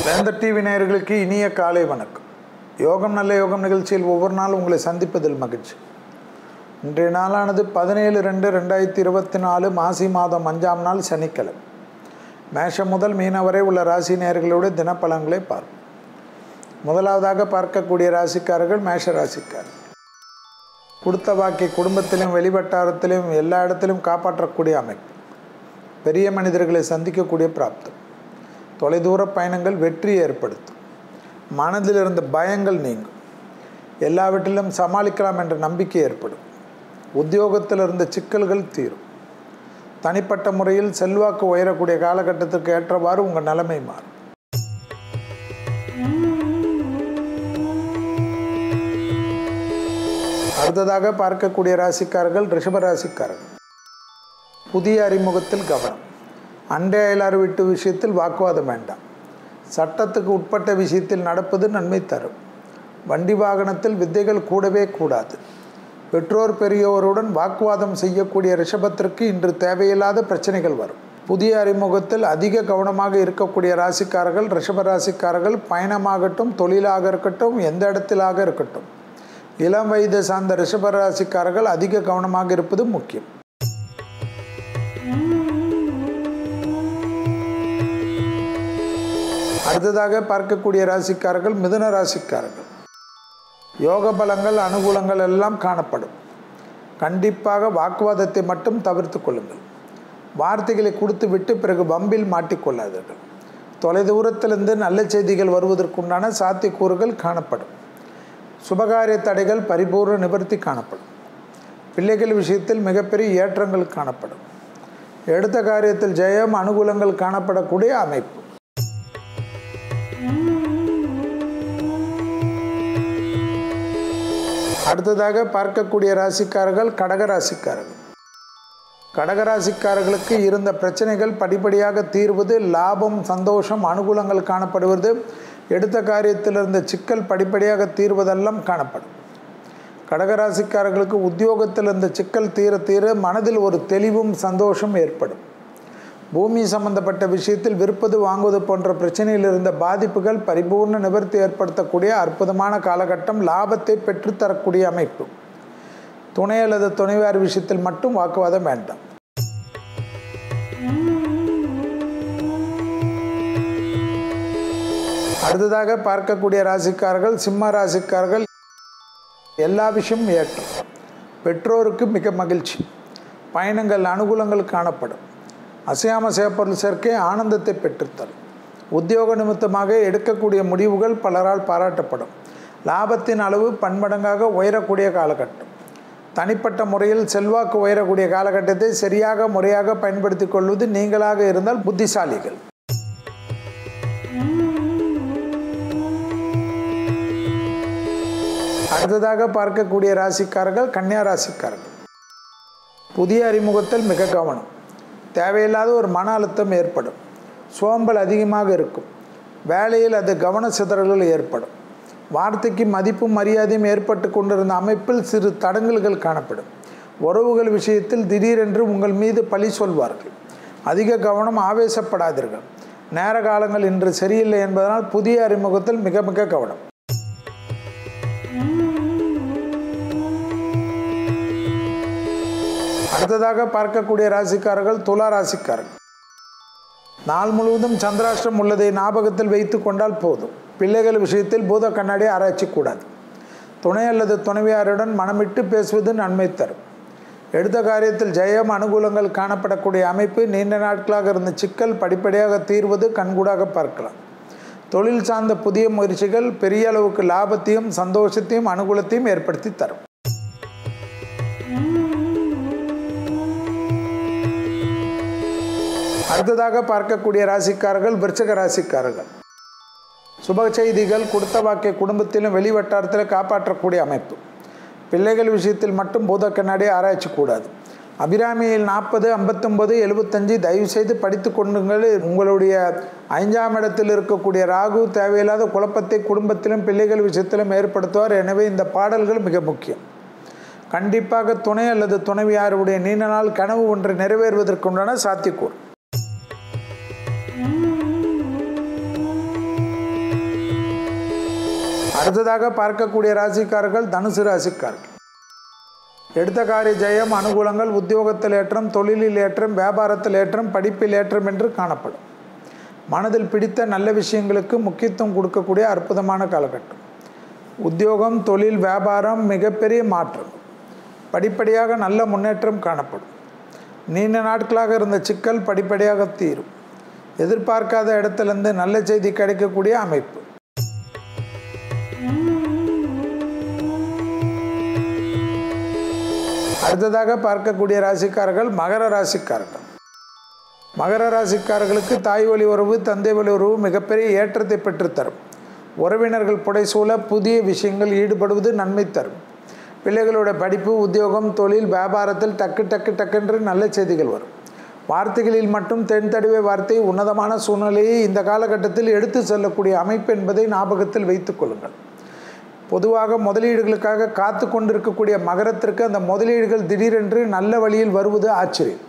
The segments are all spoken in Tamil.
வேந்தர் டிவி நேயர்களுக்கு இனிய காலை வணக்கம் யோகம் நல்ல யோகம் நிகழ்ச்சியில் ஒவ்வொரு நாள் உங்களை சந்திப்பதில் மகிழ்ச்சி இன்றைய நாளானது பதினேழு ரெண்டு ரெண்டாயிரத்தி இருபத்தி நாலு மாசி மாதம் அஞ்சாம் நாள் சனிக்கிழமை மேஷம் முதல் மீன வரை உள்ள ராசி நேயர்களுடைய தினப்பலன்களை பார்ப்போம் முதலாவதாக பார்க்கக்கூடிய ராசிக்காரர்கள் மேஷ ராசிக்காரர்கள் கொடுத்த வாக்கை குடும்பத்திலும் வெளிவட்டாரத்திலும் எல்லா இடத்திலும் காப்பாற்றக்கூடிய அமைப்பு பெரிய மனிதர்களை சந்திக்கக்கூடிய பிராப்தம் தொலைதூர பயணங்கள் வெற்றி ஏற்படுத்தும் மனதில் இருந்த பயங்கள் நீங்கும் எல்லாவற்றிலும் சமாளிக்கலாம் என்ற நம்பிக்கை ஏற்படும் உத்தியோகத்தில் இருந்த சிக்கல்கள் தீரும் தனிப்பட்ட முறையில் செல்வாக்கு உயரக்கூடிய காலகட்டத்திற்கு ஏற்றவாறு உங்கள் நிலைமை மாறும் அடுத்ததாக பார்க்கக்கூடிய ராசிக்காரர்கள் ரிஷப ராசிக்காரர்கள் புதிய அறிமுகத்தில் கவனம் அண்டை அயலார் வீட்டு விஷயத்தில் வாக்குவாதம் வேண்டாம் சட்டத்துக்கு உட்பட்ட விஷயத்தில் நடப்பது நன்மை தரும் வண்டி வாகனத்தில் வித்தைகள் கூடவே கூடாது பெற்றோர் பெரியோருடன் வாக்குவாதம் செய்யக்கூடிய ரிஷபத்திற்கு இன்று தேவையில்லாத பிரச்சனைகள் வரும் புதிய அறிமுகத்தில் அதிக கவனமாக இருக்கக்கூடிய ராசிக்காரர்கள் ரிஷப ராசிக்காரர்கள் பயணமாகட்டும் தொழிலாக இருக்கட்டும் எந்த இடத்திலாக இருக்கட்டும் இளம் வயது சார்ந்த ரிஷப ராசிக்காரர்கள் அதிக கவனமாக இருப்பது முக்கியம் அடுத்ததாக பார்க்கக்கூடிய ராசிக்காரர்கள் மிதுன ராசிக்காரர்கள் யோக பலங்கள் அனுகூலங்கள் எல்லாம் காணப்படும் கண்டிப்பாக வாக்குவாதத்தை மட்டும் தவிர்த்து கொள்ளுங்கள் வார்த்தைகளை கொடுத்து விட்டு பிறகு பம்பில் மாட்டிக்கொள்ளாதீர்கள் தொலைதூரத்திலிருந்து நல்ல செய்திகள் வருவதற்குண்டான சாத்தியக்கூறுகள் காணப்படும் சுபகாரிய தடைகள் பரிபூர்ண நிவர்த்தி காணப்படும் பிள்ளைகள் விஷயத்தில் மிகப்பெரிய ஏற்றங்கள் காணப்படும் எடுத்த காரியத்தில் ஜெயம் அனுகூலங்கள் காணப்படக்கூடிய அமைப்பு அடுத்ததாக பார்க்கக்கூடிய ராசிக்காரர்கள் கடக ராசிக்காரர்கள் கடகராசிக்காரர்களுக்கு இருந்த பிரச்சனைகள் படிப்படியாக தீர்வது லாபம் சந்தோஷம் அனுகூலங்கள் காணப்படுவது எடுத்த காரியத்தில் இருந்த சிக்கல் படிப்படியாக தீர்வதெல்லாம் காணப்படும் கடகராசிக்காரர்களுக்கு உத்தியோகத்தில் இருந்த சிக்கல் தீர தீர மனதில் ஒரு தெளிவும் சந்தோஷம் ஏற்படும் பூமி சம்பந்தப்பட்ட விஷயத்தில் விற்பது வாங்குவது போன்ற பிரச்சனையில் இருந்த பாதிப்புகள் பரிபூர்ண நிவர்த்தி ஏற்படுத்தக்கூடிய அற்புதமான காலகட்டம் லாபத்தை பெற்றுத்தரக்கூடிய அமைப்பு துணை அல்லது துணைவார் விஷயத்தில் மட்டும் வாக்குவாதம் வேண்டாம் அடுத்ததாக பார்க்கக்கூடிய ராசிக்காரர்கள் சிம்ம ராசிக்காரர்கள் எல்லா விஷயமும் ஏற்றம் பெற்றோருக்கு மிக மகிழ்ச்சி பயணங்கள் அனுகூலங்கள் காணப்படும் அசையாம சேப்பொருள் சேர்க்கை ஆனந்தத்தை பெற்றுத்தரும் உத்தியோக நிமித்தமாக எடுக்கக்கூடிய முடிவுகள் பலரால் பாராட்டப்படும் லாபத்தின் அளவு பன்மடங்காக உயரக்கூடிய காலகட்டம் தனிப்பட்ட முறையில் செல்வாக்கு உயரக்கூடிய காலகட்டத்தை சரியாக முறையாக பயன்படுத்தி கொள்வது நீங்களாக இருந்தால் புத்திசாலிகள் அடுத்ததாக பார்க்கக்கூடிய ராசிக்காரர்கள் கன்னியா ராசிக்காரர்கள் புதிய அறிமுகத்தில் மிக கவனம் தேவையில்லாத ஒரு மன அழுத்தம் ஏற்படும் சோம்பல் அதிகமாக இருக்கும் வேலையில் அது கவன சிதறல்கள் ஏற்படும் வார்த்தைக்கு மதிப்பும் மரியாதையும் ஏற்பட்டு கொண்டிருந்த அமைப்பில் சிறு தடங்கல்கள் காணப்படும் உறவுகள் விஷயத்தில் திடீரென்று உங்கள் மீது பழி சொல்வார்கள் அதிக கவனம் ஆவேசப்படாதீர்கள் நேர காலங்கள் இன்று சரியில்லை என்பதனால் புதிய அறிமுகத்தில் மிக மிக கவனம் அடுத்ததாக பார்க்கக்கூடிய ராசிக்காரர்கள் துலா ராசிக்காரர்கள் நாள் முழுவதும் சந்திராஷ்டிரம் உள்ளதை ஞாபகத்தில் வைத்து கொண்டால் போதும் பிள்ளைகள் விஷயத்தில் பூத கண்ணாடி ஆராய்ச்சி கூடாது துணை அல்லது துணைவியாருடன் மனமிட்டு பேசுவது நன்மை தரும் எடுத்த காரியத்தில் ஜெயம் அனுகூலங்கள் காணப்படக்கூடிய அமைப்பு நீண்ட நாட்களாக இருந்த சிக்கல் படிப்படியாக தீர்வது கண்கூடாக பார்க்கலாம் தொழில் சார்ந்த புதிய முயற்சிகள் பெரிய அளவுக்கு லாபத்தையும் சந்தோஷத்தையும் அனுகூலத்தையும் ஏற்படுத்தி தரும் அடுத்ததாக பார்க்கக்கூடிய ராசிக்காரர்கள் விருச்சக ராசிக்காரர்கள் சுப செய்திகள் கொடுத்த வாக்கை குடும்பத்திலும் வெளிவட்டாரத்தில் காப்பாற்றக்கூடிய அமைப்பு பிள்ளைகள் விஷயத்தில் மட்டும் பூத கண்ணாடி ஆராய்ச்சி கூடாது அபிராமியில் நாற்பது ஐம்பத்தொம்பது எழுபத்தஞ்சு தயவுசெய்து படித்து கொண்டுங்கள் உங்களுடைய ஐந்தாம் இடத்தில் இருக்கக்கூடிய ராகு தேவையில்லாத குழப்பத்தை குடும்பத்திலும் பிள்ளைகள் விஷயத்திலும் ஏற்படுத்துவார் எனவே இந்த பாடல்கள் மிக முக்கியம் கண்டிப்பாக துணை அல்லது துணைவியாருடைய நீண்ட நாள் கனவு ஒன்று நிறைவேறுவதற்குண்டான சாத்தியக்கூறு அடுத்ததாக பார்க்கக்கூடிய ராசிக்காரர்கள் தனுசு ராசிக்காரர்கள் எடுத்த காரிய ஜெயம் அனுகூலங்கள் உத்தியோகத்தில் ஏற்றம் தொழிலில் ஏற்றம் வியாபாரத்தில் ஏற்றம் படிப்பில் ஏற்றம் என்று காணப்படும் மனதில் பிடித்த நல்ல விஷயங்களுக்கு முக்கியத்துவம் கொடுக்கக்கூடிய அற்புதமான காலகட்டம் உத்தியோகம் தொழில் வியாபாரம் மிகப்பெரிய மாற்றம் படிப்படியாக நல்ல முன்னேற்றம் காணப்படும் நீண்ட நாட்களாக இருந்த சிக்கல் படிப்படியாக தீரும் எதிர்பார்க்காத இடத்துலேருந்து நல்ல செய்தி கிடைக்கக்கூடிய அமைப்பு அடுத்ததாக பார்க்கக்கூடிய ராசிக்காரர்கள் மகர ராசிக்காரர்கள் மகர ராசிக்காரர்களுக்கு தாய் வழி உறவு தந்தை வழி உறவு மிகப்பெரிய ஏற்றத்தை பெற்றுத்தரும் உறவினர்கள் புடைசூழ புதிய விஷயங்கள் ஈடுபடுவது நன்மை தரும் பிள்ளைகளோட படிப்பு உத்தியோகம் தொழில் வியாபாரத்தில் டக்கு டக்கு டக்குன்று நல்ல செய்திகள் வரும் வார்த்தைகளில் மட்டும் தென் தடவை வார்த்தை உன்னதமான சூழ்நிலையை இந்த காலகட்டத்தில் எடுத்து செல்லக்கூடிய அமைப்பு என்பதை ஞாபகத்தில் வைத்துக் கொள்ளுங்கள் பொதுவாக முதலீடுகளுக்காக காத்து கொண்டிருக்கக்கூடிய மகரத்திற்கு அந்த முதலீடுகள் திடீரென்று நல்ல வழியில் வருவது ஆச்சரியம்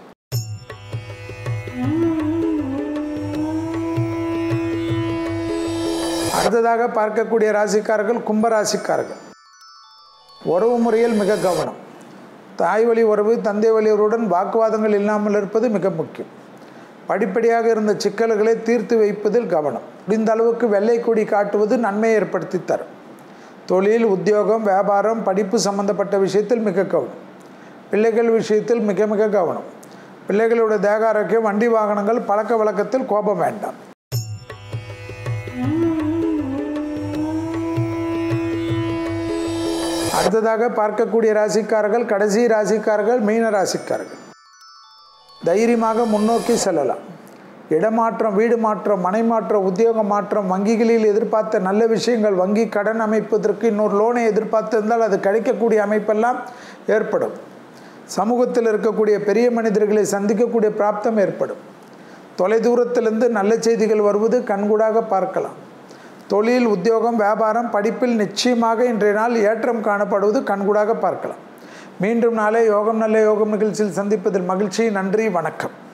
அடுத்ததாக பார்க்கக்கூடிய ராசிக்காரர்கள் கும்ப ராசிக்காரர்கள் உறவு முறையில் மிக கவனம் தாய் வழி உறவு தந்தை வழியவருடன் வாக்குவாதங்கள் இல்லாமல் இருப்பது மிக முக்கியம் படிப்படியாக இருந்த சிக்கல்களை தீர்த்து வைப்பதில் கவனம் முடிந்த அளவுக்கு வெள்ளை கொடி காட்டுவது நன்மையை ஏற்படுத்தி தரும் தொழில் உத்தியோகம் வியாபாரம் படிப்பு சம்பந்தப்பட்ட விஷயத்தில் மிக கவனம் பிள்ளைகள் விஷயத்தில் மிக மிக கவனம் பிள்ளைகளோட தேக ஆரோக்கியம் வண்டி வாகனங்கள் பழக்க வழக்கத்தில் கோபம் வேண்டாம் அடுத்ததாக பார்க்கக்கூடிய ராசிக்காரர்கள் கடைசி ராசிக்காரர்கள் மீன ராசிக்காரர்கள் தைரியமாக முன்னோக்கி செல்லலாம் இடமாற்றம் வீடு மாற்றம் மனை மாற்றம் உத்தியோக மாற்றம் வங்கிகளில் எதிர்பார்த்த நல்ல விஷயங்கள் வங்கி கடன் அமைப்பதற்கு இன்னொரு லோனை எதிர்பார்த்திருந்தால் அது கிடைக்கக்கூடிய அமைப்பெல்லாம் ஏற்படும் சமூகத்தில் இருக்கக்கூடிய பெரிய மனிதர்களை சந்திக்கக்கூடிய பிராப்தம் ஏற்படும் தொலைதூரத்திலிருந்து நல்ல செய்திகள் வருவது கண்கூடாக பார்க்கலாம் தொழில் உத்தியோகம் வியாபாரம் படிப்பில் நிச்சயமாக இன்றைய நாள் ஏற்றம் காணப்படுவது கண்கூடாக பார்க்கலாம் மீண்டும் நாளே யோகம் நல்ல யோகம் நிகழ்ச்சியில் சந்திப்பதில் மகிழ்ச்சி நன்றி வணக்கம்